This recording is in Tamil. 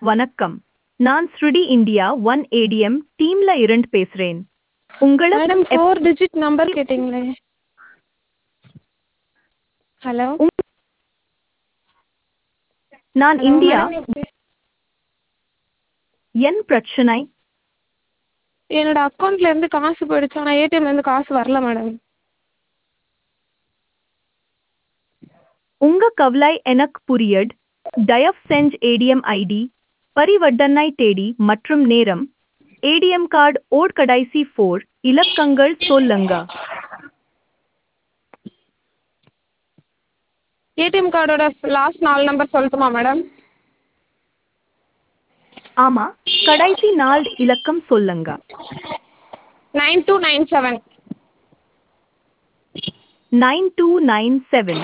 வணக்கம் நான் ஸ்ருடி இந்தியா ஒன் ஏடிஎம் டீம்ல இருந்து பேசுறேன் உங்களுக்கு மேடம் ஃபோர் டிஜிட் நம்பர் கேட்டிங்களே ஹலோ நான் இந்தியா என் பிரச்சனை என்னோட அக்கௌண்ட்ல இருந்து காசு போயிடுச்சு ஆனால் ஏடிஎம்ல இருந்து காசு வரல மேடம் உங்க கவலை எனக்கு புரியட் தயவு செஞ்சு ஏடிஎம் ஐடி பரிவர்த்தனை தேதி மற்றும் நேரம் ஏடிஎம் கார்டு ஓட் கடைசி ஃபோர் இலக்கங்கள் சொல்லுங்க ஏடிஎம் கார்டோட லாஸ்ட் நாலு நம்பர் சொல்லட்டுமா மேடம் ஆமா கடைசி நாலு இலக்கம் சொல்லுங்க nine two nine seven nine two nine seven